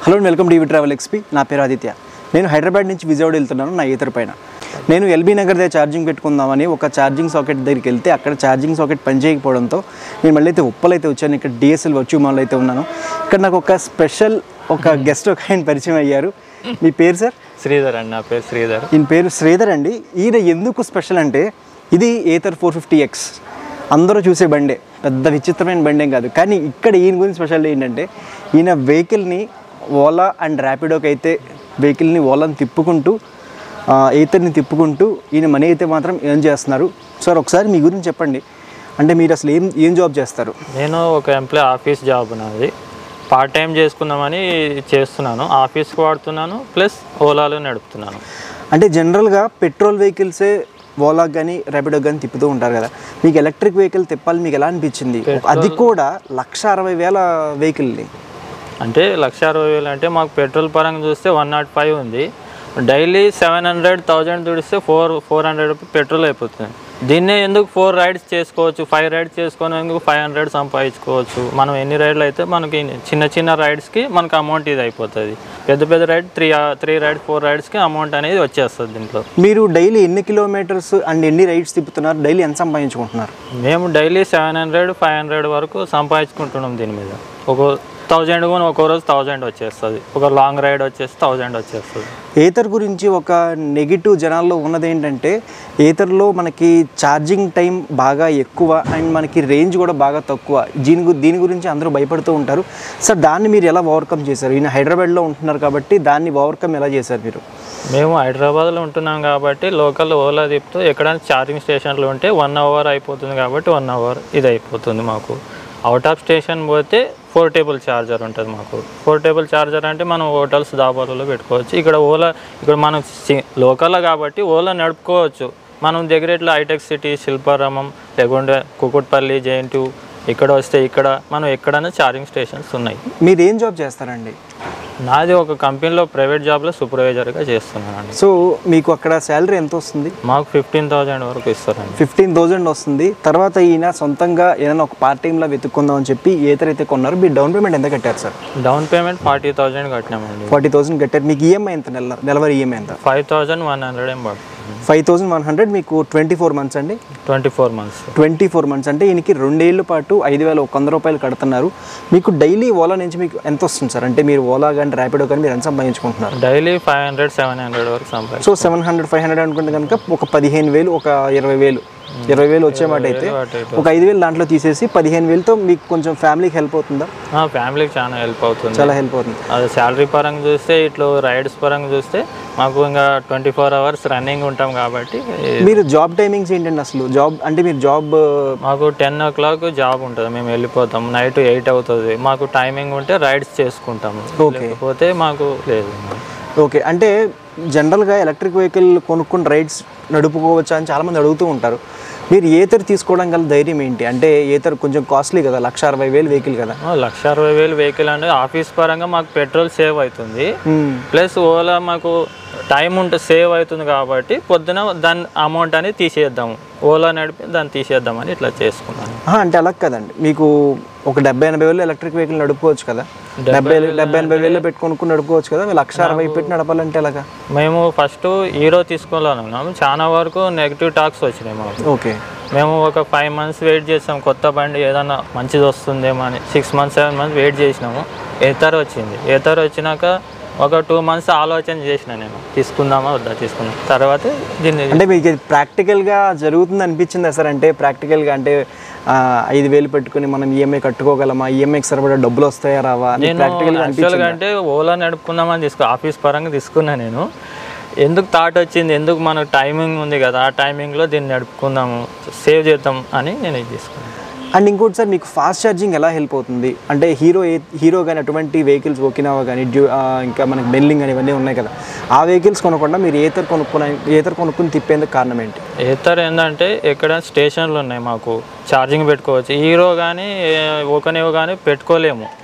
Hello and welcome TV travel XP నా పేరు ఆదిత్య నేను హైదరాబాద్ నుంచి విజయవాడ వెళ్తున్నాను నా ఈతర పైన నేను ఎల్బీ నగర్ దగ్గర ఛార్జింగ్ పెట్టుకుందామని ఒక ఛార్జింగ్ సాకెట్ దగ్గరికి వెళ్తే అక్కడ ఛార్జింగ్ సాకెట్ పనిచేయకపోవడంతో నేను మళ్ళీ అయితే ఉప్పలు అయితే వచ్చాను ఇక్కడ డిఎస్ఎల్ వర్చ్యూ మాల్ అయితే ఉన్నాను ఇక్కడ నాకు ఒక స్పెషల్ ఒక గెస్ట్ ఒక ఆయన పరిచయం అయ్యారు మీ పేరు సార్ శ్రీధర్ అండి నా పేరు శ్రీధర్ ఈయన పేరు శ్రీధర్ అండి ఈయన ఎందుకు స్పెషల్ అంటే ఇది ఏతర్ ఫోర్ ఫిఫ్టీ ఎక్స్ అందరూ చూసే బండే పెద్ద విచిత్రమైన బండి ఏం కాదు కానీ ఇక్కడ ఈయన గురించి స్పెషల్ ఏంటంటే ఈయన వెహికల్ని ఓలా అండ్ ర్యాపిడోకి అయితే వెహికల్ని ఓలాని తిప్పుకుంటూ ఆ, ఏతర్ని తిప్పుకుంటూ ఈయన మనీ అయితే మాత్రం ఏం చేస్తున్నారు సార్ ఒకసారి మీ గురించి చెప్పండి అంటే మీరు అసలు ఏం ఏం జాబ్ చేస్తారు నేను ఒక ఎంప్లాయ్ ఆఫీస్ జాబ్ నాది పార్ట్ టైం చేసుకుందామని చేస్తున్నాను ఆఫీస్కి వాడుతున్నాను ప్లస్ ఓలాలో నడుపుతున్నాను అంటే జనరల్గా పెట్రోల్ వెహికల్సే ఓలాకి కానీ ర్యాపిడోకి కానీ తిప్పుతూ ఉంటారు కదా మీకు ఎలక్ట్రిక్ వెహికల్ తిప్పాలి మీకు ఎలా అనిపించింది అది కూడా లక్ష అరవై వేల వెహికల్ని అంటే లక్ష అరవై వేలు అంటే మాకు పెట్రోల్ పరంగా చూస్తే వన్ నాట్ ఫైవ్ ఉంది డైలీ సెవెన్ హండ్రెడ్ థౌజండ్ తుడిస్తే ఫోర్ ఫోర్ హండ్రెడ్ పెట్రోల్ అయిపోతుంది దీన్నే ఎందుకు ఫోర్ రైడ్స్ చేసుకోవచ్చు ఫైవ్ రైడ్స్ చేసుకొని ఎందుకు ఫైవ్ హండ్రెడ్ సంపాదించుకోవచ్చు మనం ఎన్ని రైడ్లు అయితే మనకి చిన్న చిన్న రైడ్స్కి మనకు అమౌంట్ ఇది అయిపోతుంది పెద్ద పెద్ద ride three three rides four రైడ్స్కి అమౌంట్ అనేది వచ్చేస్తుంది దీంట్లో మీరు డైలీ ఎన్ని కిలోమీటర్స్ అండ్ ఎన్ని రైడ్స్ తిప్పుతున్నారు డైలీ ఎంత సంపాదించుకుంటున్నారు మేము daily seven hundred five hundred వరకు సంపాదించుకుంటున్నాం దీని మీద ఒక థౌజండ్ కూడా ఒక్కో రోజు థౌజండ్ వచ్చేస్తుంది ఒక లాంగ్ రైడ్ వచ్చేసి థౌజండ్ వచ్చేస్తుంది ఏతర్ గురించి ఒక నెగిటివ్ జనాల్లో ఉన్నది ఏంటంటే ఏతర్లో మనకి ఛార్జింగ్ టైం బాగా ఎక్కువ అండ్ మనకి రేంజ్ కూడా బాగా తక్కువ దీని గు- దీని గురించి అందరూ భయపడుతూ ఉంటారు సార్ దాన్ని మీరు ఎలా ఓవర్కమ్ చేశారు ఈయన హైదరాబాద్లో ఉంటున్నారు కాబట్టి దాన్ని ఓవర్కమ్ ఎలా చేశారు మీరు మేము హైదరాబాద్లో ఉంటున్నాం కాబట్టి లోకల్ ఓలా తిప్పుతూ ఎక్కడైనా ఛార్జింగ్ స్టేషన్లు ఉంటే వన్ అవర్ అయిపోతుంది కాబట్టి వన్ అవర్ ఇది అయిపోతుంది మాకు అవుట్ ఆఫ్ స్టేషన్ పోతే పోర్టేబుల్ ఛార్జర్ ఉంటుంది మాకు పోర్టేబుల్ ఛార్జర్ అంటే మనం హోటల్స్ దాబాలలో పెట్టుకోవచ్చు ఇక్కడ ఓలా ఇక్కడ మనం లోకల్లో కాబట్టి ఓలా నడుపుకోవచ్చు మనం దగ్గర ఇట్లా హైటెక్ సిటీ శిల్పారామం లేకుంటే కుకుట్పల్లి జేఎన్టీ ఇక్కడ వస్తే ఇక్కడ మనం ఎక్కడైనా ఛార్జింగ్ స్టేషన్స్ ఉన్నాయి మీరు ఏం జాబ్ చేస్తారండి నాది ఒక కంపెనీలో ప్రైవేట్ జాబ్లో సూపర్వైజర్గా చేస్తున్నానండి సో మీకు అక్కడ శాలరీ ఎంత వస్తుంది మాకు ఫిఫ్టీన్ థౌజండ్ వరకు ఇస్తారండి ఫిఫ్టీన్ థౌజండ్ వస్తుంది తర్వాత ఈయన సొంతంగా ఏదైనా ఒక పార్ట్ టైంలో వెతుక్కుందాం అని చెప్పి ఏతరైతే కొన్నారు మీరు డౌన్ పేమెంట్ ఎంత కట్టారు sir down payment forty thousand కట్టినామండి ఫార్టీ థౌసండ్ కట్టారు మీకు ఈఎంఐ ఎంత నెల నెలవారీ ఈఎంఐ ఎంత ఫైవ్ థౌజండ్ వన్ హండ్రెడ్ ఏం పడుతుంది ఫైవ్ థౌసండ్ వన్ హండ్రెడ్ మీకు ట్వంటీ ఫోర్ మంత్స్ అండి twenty four months twenty four months అంటే ఈయనకి రెండేళ్ల పాటు ఐదు వేల ఒక వంద రూపాయలు కడుతున్నారు మీకు డైలీ ఓలా నుంచి మీకు ఎంత వస్తుంది సార్ అంటే మీరు ఓలా కానీ ర్యాపిడో కానీ మీరు ఎంత సంపాదించుకుంటున్నారు daily five hundred seven hundred వరకు సంపాదించి so seven hundred five hundred అనుకుంటే కనుక ఒక పదిహేను వేలు ఒక ఇరవై వేలు ఇరవై వేలు వచ్చే మాట అయితే ఒక ఐదు వేలు దాంట్లో తీసేసి పదిహేను వేలతో మీకు కొంచెం ఫ్యామిలీకి హెల్ప్ అవుతుందా ఫ్యామిలీకి చాలా హెల్ప్ అవుతుంది చాలా హెల్ప్ అవుతుంది అది శాలరీ పరంగా చూస్తే ఇట్లా రైడ్స్ పరంగా చూస్తే మాకు ఇంకా ట్వంటీ ఫోర్ అవర్స్ రన్నింగ్ ఉంటాం కాబట్టి మీరు జాబ్ టైమింగ్స్ ఏంటండి అసలు జాబ్ అంటే మీరు జాబ్ మాకు టెన్ ఓ క్లాక్ జాబ్ ఉంటుంది మేము వెళ్ళిపోతాం నైట్ ఎయిట్ అవుతుంది మాకు టైమింగ్ ఉంటే రైడ్స్ చేసుకుంటాము లేకపోతే మాకు లేదు ఓకే అంటే జనరల్గా ఎలక్ట్రిక్ వెహికల్ కొనుక్కుని రైడ్స్ నడుపుకోవచ్చా అని చాలామంది అడుగుతూ ఉంటారు మీరు ఏతర్ తీసుకోవడం గల ధైర్యం ఏంటి అంటే ఏతర్ కొంచెం కాస్ట్లీ కదా లక్ష అరవై వేలు వెహికల్ కదా ఆ, లక్ష అరవై వేలు వెహికల్ అంటే ఆఫీస్ పరంగా మాకు పెట్రోల్ సేవ్ అవుతుంది మ్మ్. ప్లస్ ఓలా మాకు టైం ఉంటే సేవ్ అవుతుంది కాబట్టి పొద్దున దాని అమౌంట్ అనేది తీసేద్దాము ఓలా నడిపి దాన్ని తీసేద్దామని ఇట్లా చేసుకున్నాను ఆహా, అంటే అలా కదండి మీకు ఒక డెబ్బై ఎనభై వేలు ఎలక్ట్రిక్ వెహికల్ నడుపుకోవచ్చు కదా డెబ్బై డెబ్బై ఎనభై వేలు పెట్టుకొని నడుపుకోవచ్చు కదా లక్ష అరవై పెట్టి నడపాలంటే ఎలాగా మేము ఫస్ట్ హీరో తీసుకోవాలనుకున్నాము చాలా వరకు నెగిటివ్ టాక్స్ వచ్చినాయి మాకు ఓకే మేము ఒక ఫైవ్ మంత్స్ వెయిట్ చేసాం కొత్త బండి ఏదన్నా మంచిది వస్తుందేమో అని six months seven months wait చేసినాము ఏతర్ వచ్చింది ఏతర్ వచ్చినాక ఒక టూ మంత్స్ ఆలోచన చేసిన నేను తీసుకుందామా వద్దా తీసుకుందాం తర్వాత దీన్ని అంటే మీకు ఇది ప్రాక్టికల్గా జరుగుతుంది అనిపించిందా సార్ అంటే ప్రాక్టికల్గా అంటే ఆ, ఐదు వేలు పెట్టుకుని మనం ఈఎంఐ కట్టుకోగలమా ఈఎంఐకి సరిపడా డబ్బులు వస్తాయా రావా అని నేను ప్రాక్టికల్గా యాక్చువల్గా అంటే ఓలా నడుపుకుందామని తీసుకో ఆఫీస్ పరంగా తీసుకున్నా నేను ఎందుకు థాట్ వచ్చింది ఎందుకు మనకు టైమింగ్ ఉంది కదా ఆ టైమింగ్లో దీన్ని నడుపుకుందాము సేవ్ చేద్దాం అని నేను ఇది తీసుకున్నాను అండ్ ఇంకోటి సార్ మీకు ఫాస్ట్ ఛార్జింగ్ ఎలా హెల్ప్ అవుతుంది అంటే హీరో ఏ హీరో కానీ అటువంటి వెహికల్స్ ఓకినావా కానీ డ్యూ ఆ, ఇంకా మనకి బెల్లింగ్ అని ఇవన్నీ ఉన్నాయి కదా ఆ వెహికల్స్ కొనకుండా మీరు ఏతర్ కొనుక్కున్న ఏతర్ కొనుక్కుని తిప్పేందుకు కారణం ఏంటి ఏతర్ ఏంటంటే ఎక్కడ స్టేషన్లు ఉన్నాయి మాకు ఛార్జింగ్ పెట్టుకోవచ్చు హీరో కానీ ఓకనేవో కానీ పెట్టుకోలేము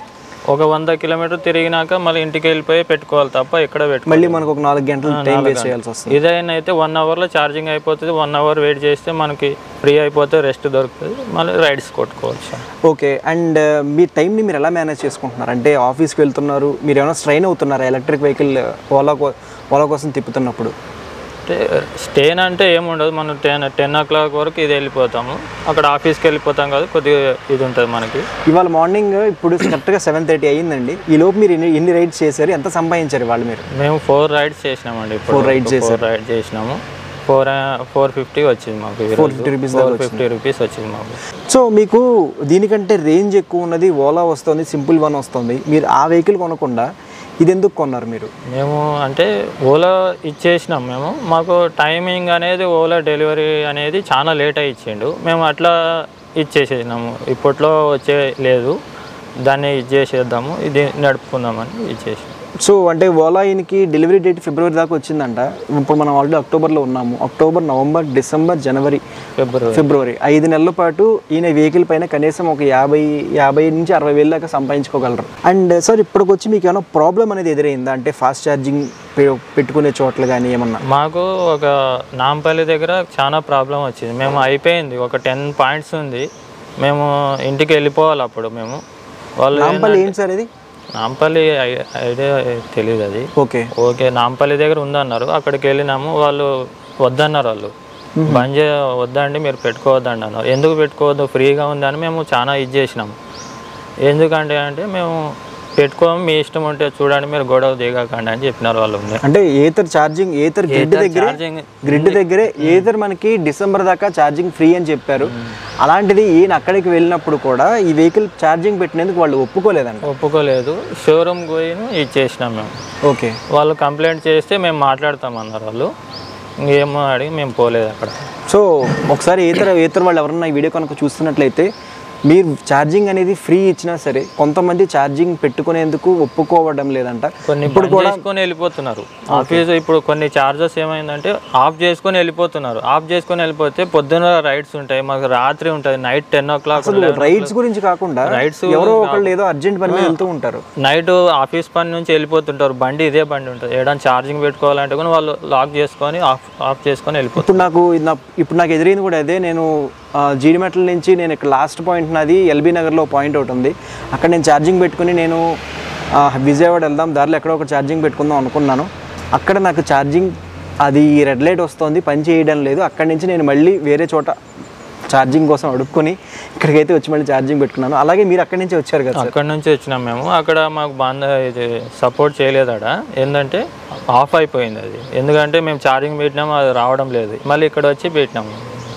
ఒక వంద కిలోమీటర్ తిరిగినాక మళ్ళీ ఇంటికి వెళ్ళిపోయి పెట్టుకోవాలి తప్ప ఎక్కడ పెట్టుకోవాలి మళ్ళీ మనకు ఒక నాలుగు గంటలు టైం వేస్ట్ చేయాల్సి వస్తుంది ఇదైనా అయితే వన్ అవర్లో ఛార్జింగ్ అయిపోతుంది వన్ అవర్ వెయిట్ చేస్తే మనకి ఫ్రీ అయిపోతే రెస్ట్ దొరుకుతుంది మళ్ళీ రైడ్స్ కొట్టుకోవచ్చు ఓకే అండ్ మీ టైంని మీరు ఎలా మేనేజ్ చేసుకుంటున్నారు అంటే ఆఫీస్కి వెళ్తున్నారు మీరు ఏమైనా స్ట్రైన్ అవుతున్నారా ఎలక్ట్రిక్ వెహికల్ ఓలా కో- ఓలా కోసం తిప్పుతున్నప్పుడు అంటే స్టేన్ అంటే ఏముండదు మనం టెన్ టెన్ ఓ క్లాక్ వరకు ఇది వెళ్ళిపోతాము అక్కడ ఆఫీస్కి వెళ్ళిపోతాం కదా కొద్దిగా ఇది ఉంటుంది మనకి ఇవాళ మార్నింగ్ ఇప్పుడు కరెక్ట్గా సెవెన్ థర్టీ అయ్యిందండి ఈ లోపు మీరు ఎన్ని ఎన్ని రైడ్స్ చేశారు ఎంత సంపాదించారు వాళ్ళు మీరు మేము ఫోర్ రైడ్స్ చేసినామండి ఇప్పుడు Four rides ఫోర్ రైడ్ చేసినాము ఫోర్ ఫోర్ ఫిఫ్టీ వచ్చింది మాకు four fifty rupees four fifty rupees వచ్చింది మాకు సో మీకు దీనికంటే రేంజ్ ఎక్కువ ఉన్నది ఓలా వస్తుంది సింపుల్ వన్ వస్తుంది మీరు ఆ వెహికల్ కొనకుండా ఇది ఎందుకు కొన్నారు మీరు మేము అంటే ఓలా ఇచ్చేసినాం మేము మాకు టైమింగ్ అనేది ఓలా డెలివరీ అనేది చాలా లేట్ అయి ఇచ్చిండు మేము అట్లా ఇచ్చేసేసినాము ఇప్పట్లో వచ్చే లేదు దాన్ని ఇచ్చేసేద్దాము ఇది నడుపుకుందామని ఇచ్చేసి సో అంటే ఓలా ఈయనకి డెలివరీ డేట్ ఫిబ్రవరి దాకా వచ్చిందంట ఇప్పుడు మనం ఆల్రెడీ అక్టోబర్లో ఉన్నాము అక్టోబర్ నవంబర్ డిసెంబర్ జనవరి ఫిబ్రవరి ఫిబ్రవరి ఐదు నెలల పాటు ఈయన వెహికల్ పైన కనీసం ఒక యాభై యాభై నుంచి అరవై వేల దాకా సంపాదించుకోగలరు అండ్ సార్ ఇప్పటికొచ్చి మీకు ఏమైనా ప్రాబ్లం అనేది ఎదురైందా అంటే ఫాస్ట్ ఛార్జింగ్ పెట్టుకునే చోట్ల కానీ ఏమన్నా మాకు ఒక నాంపల్లి దగ్గర చాలా ప్రాబ్లం వచ్చింది మేము అయిపోయింది ఒక టెన్ పాయింట్స్ ఉంది మేము ఇంటికి వెళ్ళిపోవాలి అప్పుడు మేము వాళ్ళు నాంపల్లి ఏంటి సార్ ఇది నాంపల్లి ఐ- ఐడియా తెలియదు అది ఓకే ఓకే నాంపల్లి దగ్గర ఉందన్నారు అక్కడికి వెళ్ళినాము వాళ్ళు వద్దన్నారు వాళ్ళు బంద్ చే వద్దండి మీరు పెట్టుకోవద్దండి అన్నారు ఎందుకు పెట్టుకోవద్దు ఫ్రీగా ఉందని మేము చాలా ఇది చేసినాము ఎందుకంటే అంటే మేము పెట్టుకోము మీ ఇష్టం ఉంటే చూడండి మీరు గొడవ దిగకండి అని చెప్పినారు వాళ్ళు అంటే ఏతర్ ఛార్జింగ్ ఏతర్ గ్రిడ్ దగ్గరే ఛార్జింగ్ గ్రిడ్ దగ్గరే ఏతర్ మనకి డిసెంబర్ దాకా ఛార్జింగ్ ఫ్రీ అని చెప్పారు అలాంటిది ఈయన అక్కడికి వెళ్ళినప్పుడు కూడా ఈ వెహికల్ ఛార్జింగ్ పెట్టినందుకు వాళ్ళు ఒప్పుకోలేదంట ఒప్పుకోలేదు షోరూమ్ పోయి ఇచ్చేసినాం మేము ఓకే వాళ్ళు కంప్లైంట్ చేస్తే మేము మాట్లాడతామన్నారు వాళ్ళు ఇంకేమో అడిగి మేము పోలేదు అక్కడ సో ఒకసారి ఏతర ఏతర వాళ్ళు ఎవరన్నా ఈ వీడియో కనుక చూస్తున్నట్లయితే మీరు ఛార్జింగ్ అనేది ఫ్రీ ఇచ్చినా సరే కొంతమంది ఛార్జింగ్ పెట్టుకునేందుకు ఒప్పుకోవడం లేదంట కొన్ని ఇప్పుడు చేసుకొని వెళ్ళిపోతున్నారు ఆఫీస్ ఇప్పుడు కొన్ని చార్జెస్ ఏమైందంటే ఆఫ్ చేసుకొని వెళ్ళిపోతున్నారు ఆఫ్ చేసుకొని వెళ్ళిపోతే పొద్దున రైడ్స్ ఉంటాయి మాకు రాత్రి ఉంటుంది night ten o'clock rides గురించి కాకుండా Rides ఎవరో ఒకళ్ళు ఏదో అర్జెంట్ పని మీద వెళ్తూ ఉంటారు నైట్ ఆఫీస్ పని నుంచి వెళ్ళిపోతుంటారు బండి ఇదే బండి ఉంటుంది ఏడాది ఛార్జింగ్ పెట్టుకోవాలంటే కూడా వాళ్ళు లాక్ చేసుకొని ఆఫ్ ఆఫ్ చేసుకొని వెళ్ళిపోతారు ఇప్పుడు నాకు ఇది నా ఇప్పుడు నాకు ఎదురైంది కూడా అదే నేను ఆ, జీడిమెట్ల నుంచి నేను ఇక్కడ లాస్ట్ పాయింట్ నాది ఎల్బీ నగర్లో పాయింట్ ఒకటి ఉంది అక్కడ నేను ఛార్జింగ్ పెట్టుకుని నేను ఆ, విజయవాడ వెళ్దాం దారిలో ఎక్కడో ఒక ఛార్జింగ్ పెట్టుకుందాం అనుకున్నాను అక్కడ నాకు ఛార్జింగ్ అది రెడ్ లైట్ వస్తుంది పని చేయడం లేదు అక్కడి నుంచి నేను మళ్ళీ వేరే చోట ఛార్జింగ్ కోసం అడుక్కొని ఇక్కడికైతే వచ్చి మళ్ళీ ఛార్జింగ్ పెట్టుకున్నాను అలాగే మీరు అక్కడి నుంచి వచ్చారు కదా సార్ అక్కడ నుంచి వచ్చినాం మేము అక్కడ మాకు బాగా ఇది సపోర్ట్ చేయలేదట ఏంటంటే ఆఫ్ అయిపోయింది అది ఎందుకంటే మేము ఛార్జింగ్ పెట్టినాము అది రావడం లేదు మళ్ళీ ఇక్కడ వచ్చి పెట్టినాము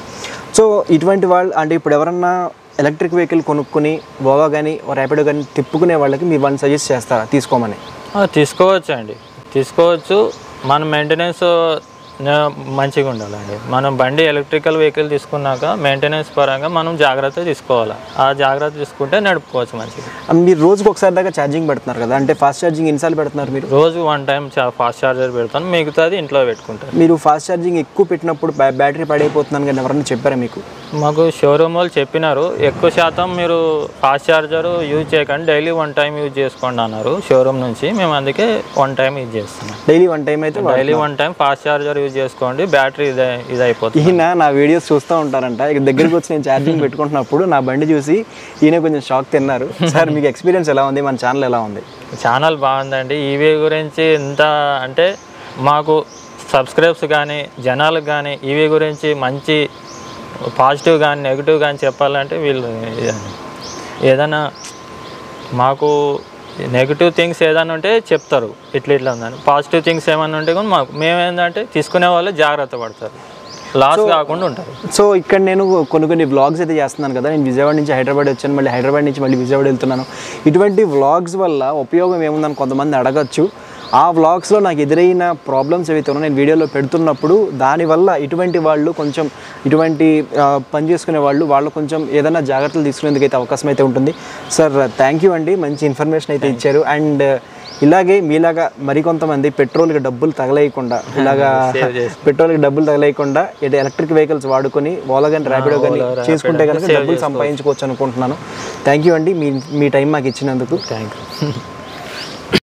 సో ఇటువంటి వాళ్ళు అంటే ఇప్పుడు ఎవరన్నా ఎలక్ట్రిక్ వెహికల్ కొనుక్కొని ఓవా కానీ ర్యాపిడో కానీ తిప్పుకునే వాళ్ళకి మీరు వాళ్ళని సజెస్ట్ చేస్తారా తీసుకోమని ఆ, తీసుకోవచ్చు అండి తీసుకోవచ్చు మన మెయింటెనెన్స్ మంచిగా ఉండాలండి మనం బండి ఎలక్ట్రికల్ వెహికల్ తీసుకున్నాక మెయింటెనెన్స్ పరంగా మనం జాగ్రత్త తీసుకోవాలి ఆ జాగ్రత్త తీసుకుంటే నడుపుకోవచ్చు మంచిగా అండ్ మీరు రోజుకి ఒకసారి దాకా ఛార్జింగ్ పెడుతున్నారు కదా అంటే ఫాస్ట్ ఛార్జింగ్ ఎన్నిసార్లు పెడుతున్నారు మీరు రోజు వన్ టైం ఫాస్ట్ చార్జర్ పెడతాను మిగతాది ఇంట్లో పెట్టుకుంటాను మీరు ఫాస్ట్ ఛార్జింగ్ ఎక్కువ పెట్టినప్పుడు బ్యా- బ్యాటరీ పడైపోతున్నాను కానీ ఎవరన్నా చెప్పారా మీకు మాకు షోరూమ్ వాళ్ళు చెప్పినారు ఎక్కువ శాతం మీరు ఫాస్ట్ చార్జర్ యూజ్ చేయకండి డైలీ వన్ టైం యూజ్ చేసుకోండి అన్నారు షోరూమ్ నుంచి మేము అందుకే వన్ టైం యూజ్ చేస్తున్నాం డైలీ వన్ టైం అయితే వాడు- daily one time fast charger use చేసుకోండి బ్యాటరీ ఇదే ఇది అయిపోతుంది ఈయన నా వీడియోస్ చూస్తూ ఉంటారంట ఇక దగ్గరికి వచ్చి నేను ఛార్జింగ్ పెట్టుకుంటున్నప్పుడు నా బండి చూసి ఈయన కొంచెం షాక్ తిన్నారు సార్ మీకు ఎక్స్పీరియన్స్ ఎలా ఉంది మన ఛానల్ ఎలా ఉంది ఛానల్ బాగుందండి ఈవీ గురించి ఎంత అంటే మాకు సబ్స్క్రైబ్స్ కానీ జనాలకు కానీ ఈవీ గురించి మంచి పాజిటివ్ కానీ నెగిటివ్ కానీ చెప్పాలంటే వీళ్ళు ఇదండి. ఏదైనా మాకు నెగిటివ్ థింగ్స్ ఏదైనా ఉంటే చెప్తారు ఇట్లా ఇట్లా ఉందని పాజిటివ్ థింగ్స్ ఏమైనా ఉంటే కూడా మాకు మేమేంటంటే తీసుకునే వాళ్ళు జాగ్రత్త పడతారు లాస్ కాకుండా ఉంటారు సో ఇక్కడ నేను కొన్ని కొన్ని వ్లాగ్స్ అయితే చేస్తున్నాను కదా నేను విజయవాడ నుంచి హైదరాబాద్ వచ్చాను మళ్ళీ హైదరాబాద్ నుంచి మళ్ళీ విజయవాడ వెళ్తున్నాను ఇటువంటి వ్లాగ్స్ వల్ల ఉపయోగం ఏముందని కొంతమంది అడగచ్చు ఆ వ్లాగ్స్లో నాకు ఎదురైన ప్రాబ్లమ్స్ ఏవైతే ఉన్నాయో నేను వీడియోలో పెడుతున్నప్పుడు దానివల్ల ఇటువంటి వాళ్ళు కొంచెం ఇటువంటి ఆ, పని చేసుకునే వాళ్ళు వాళ్ళు కొంచెం ఏదైనా జాగ్రత్తలు తీసుకునేందుకు అయితే అవకాశం అయితే ఉంటుంది సార్ థ్యాంక్ యూ అండి మంచి ఇన్ఫర్మేషన్ అయితే ఇచ్చారు అండ్ ఇలాగే మీలాగా మరికొంతమంది పెట్రోల్కి డబ్బులు తగలేయకుండా ఇలాగా సేవ్ చేసి పెట్రోల్కి డబ్బులు తగలేయకుండా ఇటు ఎలక్ట్రిక్ వెహికల్స్ వాడుకొని ఓలా కానీ ర్యాపిడో కానీ చేసుకుంటే కనుక డబ్బులు సంపాదించుకోవచ్చు అనుకుంటున్నాను థ్యాంక్ యూ అండి మీ మీ టైం మాకు ఇచ్చినందుకు థ్యాంక్ యూ